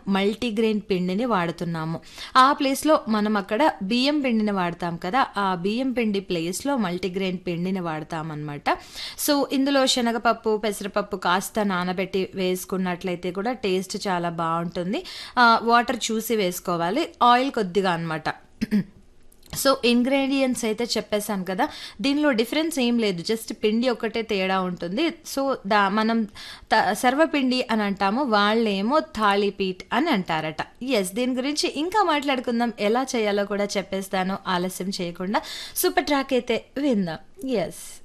multigrain పిండిని వాడుతున్నాము ఆ ప్లేస్లో మనం అక్కడ బియ్యం పిండిని వాడతాం కదా ఆ బియ్యం పిండి ప్లేస్లో మల్టీగ్రెయిన్ పిండిని వాడతాం అనమాట సో ఇందులో శనగపప్పు పెసరపప్పు కాస్త నానబెట్టి వేసుకున్నట్లయితే కూడా టేస్ట్ చాలా బాగుంటుంది వాటర్ చూసి వేసుకోవాలి ఆయిల్ కొద్దిగా అనమాట సో ఇంగ్రీడియంట్స్ అయితే చెప్పేశాను కదా దీనిలో డిఫరెన్స్ ఏం లేదు జస్ట్ పిండి ఒకటే తేడా ఉంటుంది సో దా మనం త సర్వపిండి అని అంటాము వాళ్ళేమో థాళీపీట్ అని అంటారట ఎస్ దీని గురించి ఇంకా మాట్లాడుకుందాం ఎలా చేయాలో కూడా చెప్పేస్తాను ఆలస్యం చేయకుండా సూపర్ ట్రాక్ అయితే విందాం ఎస్